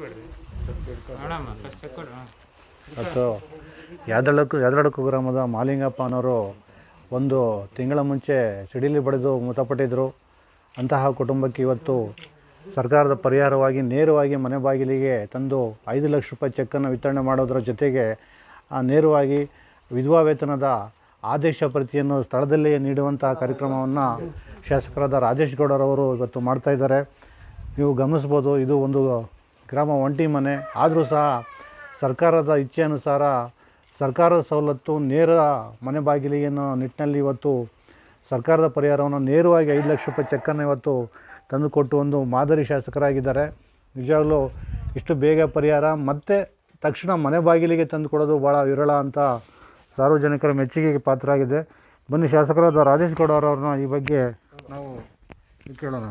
ಬಿಡ್ರಿ ನೋಡಮ್ಮ first check ಕೊಡ್ರಿ ಹಾಂ ಮತ್ತು ಯಾದಳಕ್ಕು ಯಾದಳಕ್ಕು ಗ್ರಾಮದ ಮಾಲಿಂಗಪ್ಪ ಅನ್ನೋರು ಒಂದು ತಿಂಗಳ ಮುಂಚೆ ಸಿಡಿಲಿ ಬಡಿದು ಮೃತಪಟ್ಟಿದ್ದರು ಅಂತಹ ಕುಟುಂಬಕ್ಕೆ ಇವತ್ತು ಸರ್ಕಾರದ ಪರಿಹಾರವಾಗಿ ನೇರವಾಗಿ ಮನೆ ಬಾಗಿಲಿಗೆ ತಂದು ಐದು ಲಕ್ಷ ರೂಪಾಯಿ ಚೆಕ್ಕನ್ನು ವಿತರಣೆ ಮಾಡೋದರ ಜೊತೆಗೆ ಆ ನೇರವಾಗಿ ವಿಧವಾ ವೇತನದ ಆದೇಶ ಪ್ರತಿಯನ್ನು ಸ್ಥಳದಲ್ಲಿಯೇ ನೀಡುವಂತಹ ಕಾರ್ಯಕ್ರಮವನ್ನು ಶಾಸಕರಾದ ರಾಜೇಶ್ ಗೌಡರವರು ಇವತ್ತು ಮಾಡ್ತಾ ಇದ್ದಾರೆ ನೀವು ಗಮನಿಸ್ಬೋದು ಇದು ಒಂದು ಗ್ರಾಮ ಒಂಟಿ ಮನೆ ಆದರೂ ಸಹ ಸರ್ಕಾರದ ಇಚ್ಛೆ ಅನುಸಾರ ಸರ್ಕಾರದ ಸವಲತ್ತು ನೇರ ಮನೆ ಬಾಗಿಲಿಗೆ ಅನ್ನೋ ನಿಟ್ಟಿನಲ್ಲಿ ಇವತ್ತು ಸರ್ಕಾರದ ಪರಿಹಾರವನ್ನು ನೇರವಾಗಿ ಐದು ಲಕ್ಷ ರೂಪಾಯಿ ಚೆಕ್ಕನ್ನು ಇವತ್ತು ತಂದುಕೊಟ್ಟು ಒಂದು ಮಾದರಿ ಶಾಸಕರಾಗಿದ್ದಾರೆ ನಿಜವಾಗ್ಲೂ ಇಷ್ಟು ಬೇಗ ಪರಿಹಾರ ಮತ್ತು ತಕ್ಷಣ ಮನೆ ಬಾಗಿಲಿಗೆ ತಂದು ಕೊಡೋದು ಭಾಳ ವಿರಳ ಅಂತ ಸಾರ್ವಜನಿಕರ ಮೆಚ್ಚುಗೆಗೆ ಪಾತ್ರ ಆಗಿದೆ ಬನ್ನಿ ಶಾಸಕರಾದ ರಾಜೇಶ್ ಗೌಡ ಅವರವ್ರನ್ನ ಈ ಬಗ್ಗೆ ನಾವು ಕೇಳೋಣ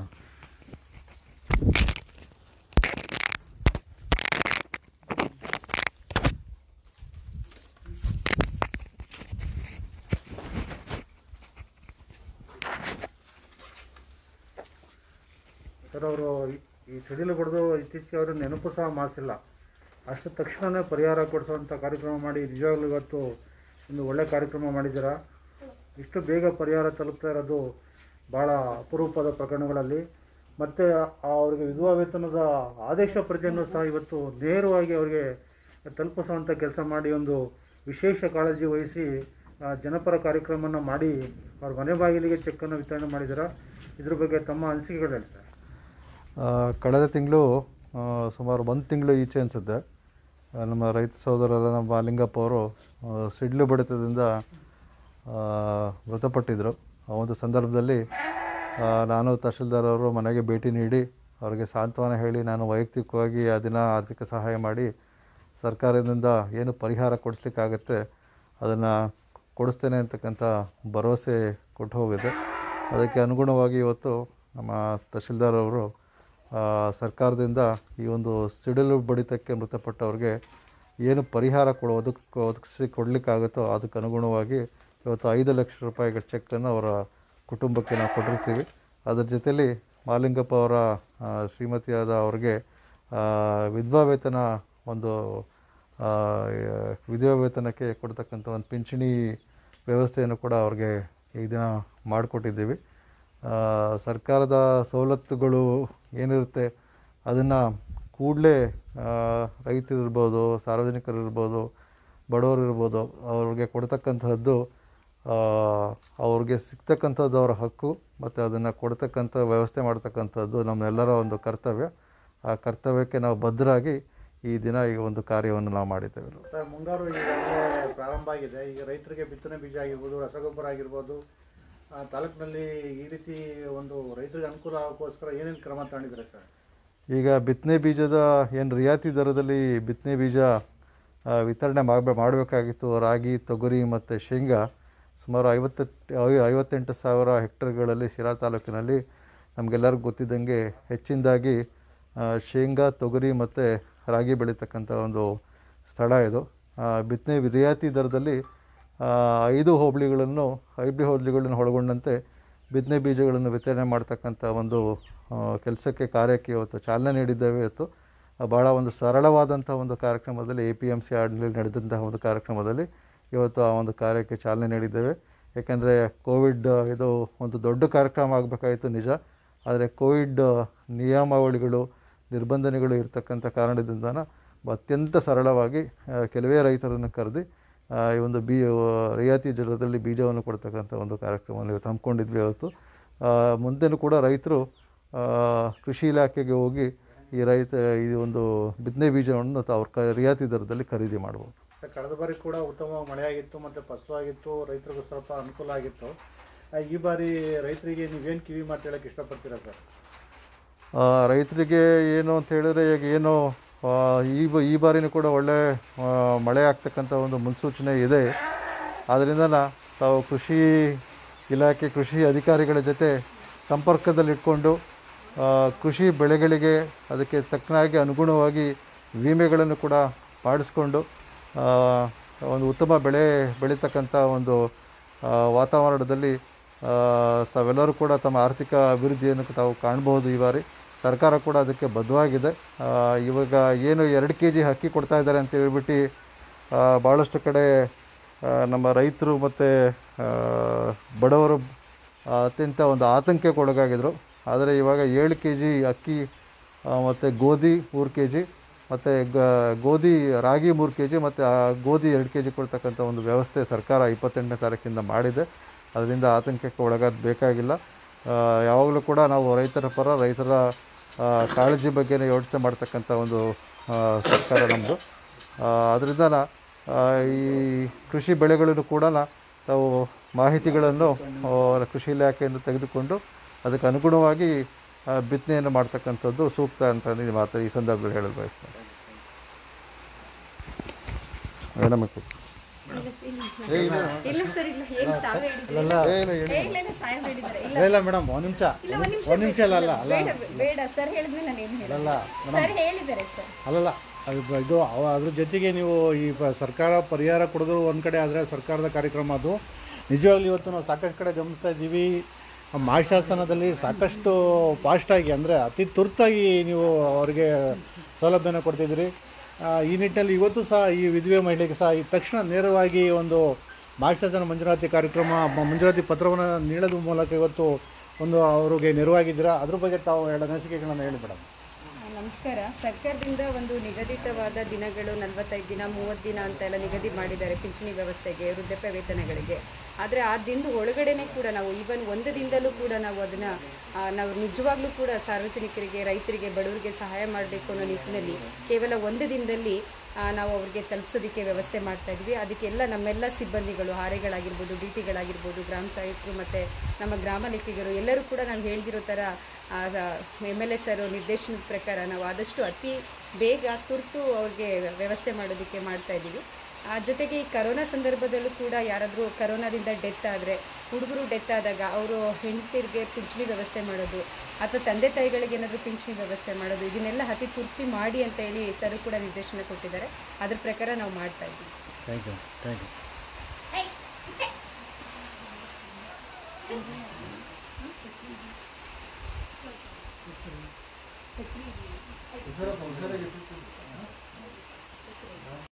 ಸರ್ ಅವರು ಈ ಸಿಡಿಲು ಬಡಿದು ಇತ್ತೀಚೆಗೆ ಅವರು ನೆನಪು ಸಹ ಮಾಡಿಸಿಲ್ಲ ಅಷ್ಟು ತಕ್ಷಣವೇ ಪರಿಹಾರ ಕೊಡಿಸುವಂಥ ಕಾರ್ಯಕ್ರಮ ಮಾಡಿ ನಿಜವಾಗ್ಲೂ ಇವತ್ತು ಒಂದು ಒಳ್ಳೆ ಕಾರ್ಯಕ್ರಮ ಮಾಡಿದ್ದೀರಾ ಇಷ್ಟು ಬೇಗ ಪರಿಹಾರ ತಲುಪ್ತಾ ಇರೋದು ಭಾಳ ಅಪರೂಪದ ಪ್ರಕರಣಗಳಲ್ಲಿ ಮತ್ತು ಅವರಿಗೆ ವಿಧವಾ ವೇತನದ ಆದೇಶ ಪ್ರತಿಯನ್ನು ಸಹ ಇವತ್ತು ನೇರವಾಗಿ ಅವರಿಗೆ ತಲುಪಿಸುವಂಥ ಕೆಲಸ ಮಾಡಿ ಒಂದು ವಿಶೇಷ ಕಾಳಜಿ ವಹಿಸಿ ಆ, ಜನಪರ ಕಾರ್ಯಕ್ರಮನ ಮಾಡಿ ಅವ್ರ ಮನೆ ಬಾಗಿಲಿಗೆ ಚೆಕ್ಕನ್ನು ವಿತರಣೆ ಮಾಡಿದ್ದೀರಾ ಇದ್ರ ಬಗ್ಗೆ ತಮ್ಮ ಅನಿಸಿಕೆಗಳು ಹೇಳಿ ಸರ್ ಆ, ಕಳೆದ ತಿಂಗಳು ಸುಮಾರು ಒಂದು ತಿಂಗಳು ಈಚೆ ಅನಿಸುತ್ತೆ ಆ, ನಮ್ಮ ರೈತ ಸಹೋದರರ ನಮ್ಮ ಮಾಲಿಂಗಪ್ಪ ಅವರು ಆ, ಸಿಡ್ಲು ಬಡಿತದಿಂದ ಆ, ಮೃತಪಟ್ಟಿದ್ದರು ಆ ಒಂದು ಸಂದರ್ಭದಲ್ಲಿ ಆ, ನಾನು ತಹಶೀಲ್ದಾರ್ ಅವರು ಮನೆಗೆ ಭೇಟಿ ನೀಡಿ ಅವರಿಗೆ ಸಾಂತ್ವನ ಹೇಳಿ ನಾನು ವೈಯಕ್ತಿಕವಾಗಿ ಆ ದಿನ ಆರ್ಥಿಕ ಸಹಾಯ ಮಾಡಿ ಸರ್ಕಾರದಿಂದ ಏನು ಪರಿಹಾರ ಕೊಡಿಸ್ಲಿಕ್ಕಾಗತ್ತೆ ಅದನ್ನು ಕೊಡಿಸ್ತೇನೆ ಅಂತಕ್ಕಂಥ ಭರವಸೆ ಕೊಟ್ಟು ಹೋಗಿದೆ ಅದಕ್ಕೆ ಅನುಗುಣವಾಗಿ ಇವತ್ತು ನಮ್ಮ ತಹಶೀಲ್ದಾರ್ ಅವರು ಆ, ಸರ್ಕಾರದಿಂದ ಈ ಒಂದು ಸಿಡಿಲು ಬಡಿತಕ್ಕೆ ಮೃತಪಟ್ಟವ್ರಿಗೆ ಏನು ಪರಿಹಾರ ಕೊಡೋ ಒದಕ್ ಒದಗಿಸಿ ಕೊಡಲಿಕ್ಕಾಗುತ್ತೋ ಅದಕ್ಕೆ ಅನುಗುಣವಾಗಿ ಇವತ್ತು ಐದು ಲಕ್ಷ ರೂಪಾಯಿಗಳ ಚೆಕ್ಕನ್ನು ಅವರ ಕುಟುಂಬಕ್ಕೆ ನಾವು ಕೊಟ್ಟಿರ್ತೀವಿ ಅದ್ರ ಜೊತೆಲಿ ಮಾಲಿಂಗಪ್ಪ ಅವರ ಆ, ಶ್ರೀಮತಿಯಾದ ಅವ್ರಿಗೆ ಆ, ವಿಧವಾ ವೇತನ ಒಂದು ಆ, ವಿಧವಾ ವೇತನಕ್ಕೆ ಕೊಡ್ತಕ್ಕಂಥ ಒಂದು ಪಿಂಚಣಿ ವ್ಯವಸ್ಥೆಯನ್ನು ಕೂಡ ಅವ್ರಿಗೆ ಈ ದಿನ ಮಾಡಿಕೊಟ್ಟಿದ್ದೀವಿ ಆ, ಸರ್ಕಾರದ ಸವಲತ್ತುಗಳು ಏನಿರುತ್ತೆ ಅದನ್ನು ಕೂಡಲೇ ರೈತರಿರ್ಬೋದು ಸಾರ್ವಜನಿಕರಿರ್ಬೋದು ಬಡವರು ಇರ್ಬೋದು ಅವ್ರಿಗೆ ಕೊಡ್ತಕ್ಕಂತಹದ್ದು ಆ, ಅವ್ರಿಗೆ ಸಿಗ್ತಕ್ಕಂಥದ್ದು ಅವರ ಹಕ್ಕು ಮತ್ತು ಅದನ್ನು ಕೊಡ್ತಕ್ಕಂಥ ವ್ಯವಸ್ಥೆ ಮಾಡ್ತಕ್ಕಂಥದ್ದು ನಮ್ಮೆಲ್ಲರ ಒಂದು ಕರ್ತವ್ಯ ಆ ಕರ್ತವ್ಯಕ್ಕೆ ನಾವು ಬದ್ಧರಾಗಿ ಈ ದಿನ ಈ ಒಂದು ಕಾರ್ಯವನ್ನು ನಾವು ಮಾಡಿದ್ದೇವೆ ಸರ್ ಮುಂಗಾರು ಈಗಾಗಲೇ ಪ್ರಾರಂಭ ಆಗಿದೆ ಈಗ ರೈತರಿಗೆ ಬಿತ್ತನೆ ಬೀಜ ಆಗಿರ್ಬೋದು ರಸಗೊಬ್ಬರ ಆಗಿರ್ಬೋದು ಆ, ತಾಲೂಕಿನಲ್ಲಿ ಈ ರೀತಿ ಒಂದು ರೈತರಿಗೆ ಅನುಕೂಲ ಆಗೋಕ್ಕೋಸ್ಕರ ಏನೇನು ಕ್ರಮ ತಗೊಂಡಿದ್ದಾರೆ ಸರ್ ಈಗ ಬಿತ್ತನೆ ಬೀಜದ ಏನು ರಿಯಾಯಿತಿ ದರದಲ್ಲಿ ಬಿತ್ತನೆ ಬೀಜ ಆ, ವಿತರಣೆ ಮಾಡಬೇ ಮಾಡಬೇಕಾಗಿತ್ತು ರಾಗಿ ತೊಗರಿ ಮತ್ತು ಶೇಂಗಾ ಸುಮಾರು ಐವತ್ತೆಂಟು ಐ- ಐವತ್ತೆಂಟು ಸಾವಿರ ಹೆಕ್ಟರ್ಗಳಲ್ಲಿ ಶಿರಾ ತಾಲೂಕಿನಲ್ಲಿ ನಮಗೆಲ್ಲರಿಗೂ ಗೊತ್ತಿದ್ದಂಗೆ ಹೆಚ್ಚಿನದಾಗಿ ಆ, ಶೇಂಗಾ ತೊಗರಿ ಮತ್ತು ರಾಗಿ ಬೆಳೀತಕ್ಕಂಥ ಒಂದು ಸ್ಥಳ ಇದು ಆ, ಬಿತ್ತನೆ ರಿಯಾಯಿತಿ ದರದಲ್ಲಿ ಆ, ಐದು ಹೋಬಳಿಗಳನ್ನು ಐದು ಹೋಬಳಿಗಳನ್ನು ಒಳಗೊಂಡಂತೆ ಬಿತ್ತನೆ ಬೀಜಗಳನ್ನು ವಿತರಣೆ ಮಾಡ್ತಕ್ಕಂಥ ಒಂದು ಕೆಲಸಕ್ಕೆ ಕಾರ್ಯಕ್ಕೆ ಇವತ್ತು ಚಾಲನೆ ನೀಡಿದ್ದೇವೆ ಇವತ್ತು ಆ, ಭಾಳ ಒಂದು ಸರಳವಾದಂಥ ಒಂದು ಕಾರ್ಯಕ್ರಮದಲ್ಲಿ ಎ ಪಿ ಎಮ್ ಸಿ ಆಡ್ನಲ್ಲಿ ನಡೆದಂತಹ ಒಂದು ಕಾರ್ಯಕ್ರಮದಲ್ಲಿ ಇವತ್ತು ಆ ಒಂದು ಕಾರ್ಯಕ್ಕೆ ಚಾಲನೆ ನೀಡಿದ್ದೇವೆ ಏಕೆಂದರೆ ಕೋವಿಡ್ ಇದು ಒಂದು ದೊಡ್ಡ ಕಾರ್ಯಕ್ರಮ ಆಗಬೇಕಾಯಿತು ನಿಜ ಆದರೆ ಕೋವಿಡ್ ನಿಯಮಾವಳಿಗಳು ನಿರ್ಬಂಧನೆಗಳು ಇರತಕ್ಕಂಥ ಕಾರಣದಿಂದ ಅತ್ಯಂತ ಸರಳವಾಗಿ ಆ, ಕೆಲವೇ ರೈತರನ್ನು ಕರೆದು ಆ, ಈ ಒಂದು ಬೀ ರಿಯಾಯಿತಿ ದರದಲ್ಲಿ ಬೀಜವನ್ನು ಕೊಡ್ತಕ್ಕಂಥ ಒಂದು ಕಾರ್ಯಕ್ರಮವನ್ನು ಇವತ್ತು ಹಮ್ಮಿಕೊಂಡಿದ್ವಿ ಇವತ್ತು ಆ, ಮುಂದೆನೂ ಕೂಡ ರೈತರು ಆ, ಕೃಷಿ ಇಲಾಖೆಗೆ ಹೋಗಿ ಈ ರೈತ ಈ ಒಂದು ಬಿತ್ತನೆ ಬೀಜವನ್ನು ಅವ್ರ ಕ ರಿಯಾಯಿತಿ ದರದಲ್ಲಿ ಖರೀದಿ ಮಾಡ್ಬೋದು ಸರ್ ಕಳೆದ ಬಾರಿ ಕೂಡ ಉತ್ತಮ ಮಳೆಯಾಗಿತ್ತು ಮತ್ತು ಫಸಲಾಗಿತ್ತು ರೈತರಿಗೂ ಸ್ವಲ್ಪ ಅನುಕೂಲ ಆಗಿತ್ತು ಆ, ಈ ಬಾರಿ ರೈತರಿಗೆ ನೀವೇನು ಕಿವಿ ಮಾತು ಹೇಳಕ್ಕೆ ಇಷ್ಟಪಡ್ತೀರಾ ಸರ್ ಆ, ರೈತರಿಗೆ ಏನು ಅಂತ ಹೇಳಿದ್ರೆ ಈಗ ಏನು ಆ, ಈ ಬ ಈ ಬಾರಿನೂ ಕೂಡ ಒಳ್ಳೆ ಆ, ಮಳೆ ಆಗ್ತಕ್ಕಂಥ ಒಂದು ಮುನ್ಸೂಚನೆ ಇದೆ ಆದ್ದರಿಂದ ತಾವು ಕೃಷಿ ಇಲಾಖೆ ಕೃಷಿ ಅಧಿಕಾರಿಗಳ ಜೊತೆ ಸಂಪರ್ಕದಲ್ಲಿಟ್ಕೊಂಡು ಆ, ಕೃಷಿ ಬೆಳೆಗಳಿಗೆ ಅದಕ್ಕೆ ತಕ್ಕನಾಗಿ ಅನುಗುಣವಾಗಿ ವಿಮೆಗಳನ್ನು ಕೂಡ ಮಾಡಿಸ್ಕೊಂಡು ಆ, ಒಂದು ಉತ್ತಮ ಬೆಳೆ ಬೆಳೀತಕ್ಕಂಥ ಒಂದು ಆ, ವಾತಾವರಣದಲ್ಲಿ ಆ, ತಾವೆಲ್ಲರೂ ಕೂಡ ತಮ್ಮ ಆರ್ಥಿಕ ಅಭಿವೃದ್ಧಿಯನ್ನು ತಾವು ಕಾಣಬಹುದು ಈ ಬಾರಿ ಸರ್ಕಾರ ಕೂಡ ಅದಕ್ಕೆ ಬದ್ಧವಾಗಿದೆ ಆ, ಇವಾಗ ಏನು ಎರಡು ಕೆ ಜಿ ಅಕ್ಕಿ ಕೊಡ್ತಾ ಇದ್ದಾರೆ ಅಂತ ಹೇಳ್ಬಿಟ್ಟು ಆ, ಭಾಳಷ್ಟು ಕಡೆ ಆ, ನಮ್ಮ ರೈತರು ಮತ್ತು ಬಡವರು ಆ, ಅತ್ಯಂತ ಒಂದು ಆತಂಕಕ್ಕೆ ಒಳಗಾಗಿದ್ರು ಆದರೆ ಇವಾಗ ಏಳು ಕೆ ಜಿ ಅಕ್ಕಿ ಮತ್ತು ಗೋಧಿ ಮೂರು ಕೆ ಜಿ ಮತ್ತು ಗ ಗೋಧಿ ರಾಗಿ ಮೂರು ಕೆ ಜಿ ಮತ್ತು ಆ ಗೋಧಿ ಎರಡು ಕೆ ಜಿ ಕೊಡ್ತಕ್ಕಂಥ ಒಂದು ವ್ಯವಸ್ಥೆ ಸರ್ಕಾರ ಇಪ್ಪತ್ತೆಂಟನೇ ತಾರೀಕಿಂದ ಮಾಡಿದೆ ಅದರಿಂದ ಆತಂಕಕ್ಕೆ ಒಳಗಾದ ಬೇಕಾಗಿಲ್ಲ ಆ, ಯಾವಾಗಲೂ ಕೂಡ ನಾವು ರೈತರ ಪರ ರೈತರ ಆ, ಕಾಳಜಿ ಬಗ್ಗೆನೇ ಯೋಚನೆ ಮಾಡ್ತಕ್ಕಂಥ ಒಂದು ಆ, ಸರ್ಕಾರ ನಮ್ಮದು ಅದರಿಂದ ನಾ- ಆ, ಈ ಕೃಷಿ ಬೆಳೆಗಳನ್ನು ಕೂಡ ತಾವು ಮಾಹಿತಿಗಳನ್ನು ಆ, ಕೃಷಿ ಇಲಾಖೆಯಿಂದ ತೆಗೆದುಕೊಂಡು ಅದಕ್ಕೆ ಅನುಗುಣವಾಗಿ ಆ, ಬಿತ್ತನೆಯನ್ನು ಮಾಡ್ತಕ್ಕಂಥದ್ದು ಸೂಕ್ತ ಅಂತ ಈ ಮಾತು ಈ ಸಂದರ್ಭದಲ್ಲಿ ಹೇಳಲು ಬಯಸ್ತೇನೆ ಏನಮ್ಮ ಇಲ್ಲ ಸರ್ ಇಲ್ಲ ಏನು ತಾವೇ ಹೇಳಿದ್ರಿ ಏ, ಇಲ್ಲ ಇಲ್ಲ ಸಾಹೇಬ್ ಹೇಳಿದ್ದಾರೆ ಇಲ್ಲ ಇಲ್ಲ ಮೇಡಮ್ ಒಂದು ನಿಮಿಷ ಇಲ್ಲ ಒಂದ್ ನಿಮಿಷ ಒಂದು ನಿಮಿಷ ಅಲ್ಲ ಅಲ್ಲ ಅಲ್ಲ ಬೇಡ ಬೇಡ ಸರ್ ಹೇಳಿದ್ಮೇಲೆ ನಾನು ಏನು ಹೇಳಲ್ಲ ಸರ್ ಹೇಳಿದ್ದಾರೆ ಸರ್ ಅಲ್ಲಲ್ಲ ಅದು ಬ- ಇದು ಅವ- ಅದ್ರ ಜೊತೆಗೆ ನೀವು ಈ ಪ- ಸರ್ಕಾರ ಪರಿಹಾರ ಕೊಡೋದು ಒಂದು ಕಡೆ ಆದರೆ ಸರ್ಕಾರದ ಕಾರ್ಯಕ್ರಮ ಅದು ನಿಜವಾಗ್ಲೂ ಇವತ್ತು ನಾವು ಸಾಕಷ್ಟು ಕಡೆ ಗಮನಿಸ್ತಾ ಇದ್ದೀವಿ ಮಹಾಶಾಸನದಲ್ಲಿ ಸಾಕಷ್ಟು ಫಾಸ್ಟಾಗಿ ಅಂದರೆ ಅತಿ ತುರ್ತಾಗಿ ನೀವು ಅವರಿಗೆ ಸೌಲಭ್ಯನ ಕೊಡ್ತಿದ್ದೀರಿ ಆ, ಈ ನಿಟ್ಟಿನಲ್ಲಿ ಇವತ್ತು ಸಹ ಈ ವಿಧವೆ ಮಹಿಳೆಗೆ ಸಹ ಈ ತಕ್ಷಣ ನೇರವಾಗಿ ಒಂದು ಮಹಾಶಾಸನ ಮಂಜೂರಾತಿ ಕಾರ್ಯಕ್ರಮ ಮ- ಮಂಜೂರಾತಿ ಪತ್ರವನ್ನು ನೀಡೋದ್ರ ಮೂಲಕ ಇವತ್ತು ಒಂದು ಅವರಿಗೆ ನೆರವಾಗಿದ್ದೀರಾ ಅದ್ರ ಬಗ್ಗೆ ತಾವು ಎರಡು ಅನಿಸಿಕೆಗಳನ್ನು ಹೇಳಿ ಮೇಡಮ್ ನಮಸ್ಕಾರ ಸರ್ಕಾರದಿಂದ ಒಂದು ನಿಗದಿತವಾದ ದಿನಗಳು ನಲವತ್ತೈದು ದಿನ ಮೂವತ್ತು ದಿನ ಅಂತ ಎಲ್ಲ ನಿಗದಿ ಮಾಡಿದ್ದಾರೆ ಪಿಂಚಣಿ ವ್ಯವಸ್ಥೆಗೆ ವೃದ್ಧಾಪ್ಯ ವೇತನಗಳಿಗೆ ಆದರೆ ಆ ದಿನದ ಒಳಗಡೆನೆ ಕೂಡ ನಾವು ಈವನ್ ಒಂದು ದಿನದಲ್ಲೂ ಕೂಡ ನಾವು ಅದನ್ನು ನಾವು ನಿಜವಾಗ್ಲೂ ಕೂಡ ಸಾರ್ವಜನಿಕರಿಗೆ ರೈತರಿಗೆ ಬಡವರಿಗೆ ಸಹಾಯ ಮಾಡಬೇಕು ಅನ್ನೋ ನಿಟ್ಟಿನಲ್ಲಿ ಕೇವಲ ಒಂದು ದಿನದಲ್ಲಿ ಆ, ನಾವು ಅವ್ರಿಗೆ ತಲುಪಿಸೋದಕ್ಕೆ ವ್ಯವಸ್ಥೆ ಮಾಡ್ತಾ ಇದ್ವಿ ಅದಕ್ಕೆಲ್ಲ ನಮ್ಮೆಲ್ಲ ಸಿಬ್ಬಂದಿಗಳು ಹಾರೆಗಳಾಗಿರ್ಬೋದು ಡಿ ಟಿಗಳಾಗಿರ್ಬೋದು ಗ್ರಾಮ ಸಹಾಯಕರು ಮತ್ತು ನಮ್ಮ ಗ್ರಾಮ ಲೆಕ್ಕಿಗರು ಎಲ್ಲರೂ ಕೂಡ ನಾವು ಹೇಳ್ದಿರೋ ಥರ ಎಮ್ ಎಲ್ ಎ ಸರ್ ನಿರ್ದೇಶನದ ಪ್ರಕಾರ ನಾವು ಆದಷ್ಟು ಅತಿ ಬೇಗ ತುರ್ತು ಅವ್ರಿಗೆ ವ್ಯವಸ್ಥೆ ಮಾಡೋದಕ್ಕೆ ಮಾಡ್ತಾ ಇದ್ದೀವಿ ಆ ಜೊತೆಗೆ ಈ ಕರೋನಾ ಸಂದರ್ಭದಲ್ಲೂ ಕೂಡ ಯಾರಾದರೂ ಕರೋನಾದಿಂದ ಡೆತ್ ಆದರೆ ಹುಡುಗರು ಡೆತ್ ಆದಾಗ ಅವರು ಹೆಂಡತಿರಿಗೆ ಪಿಂಚಣಿ ವ್ಯವಸ್ಥೆ ಮಾಡೋದು ಅಥವಾ ತಂದೆ ತಾಯಿಗಳಿಗೆ ಏನಾದರೂ ಪಿಂಚಣಿ ವ್ಯವಸ್ಥೆ ಮಾಡೋದು ಇದನ್ನೆಲ್ಲ ಅತಿ ತುರ್ತಿ ಮಾಡಿ ಅಂತ ಹೇಳಿ ಸರ್ ಕೂಡ ನಿರ್ದೇಶನ ಕೊಟ್ಟಿದ್ದಾರೆ ಅದ್ರ ಪ್ರಕಾರ ನಾವು ಮಾಡ್ತಾ ಇದ್ದೀವಿ ಥ್ಯಾಂಕ್ ಯು ಥ್ಯಾಂಕ್ ಯು ಹುಷಾರಪ್ಪ, ಹುಷಾರಾಗಿರ್ರಿ.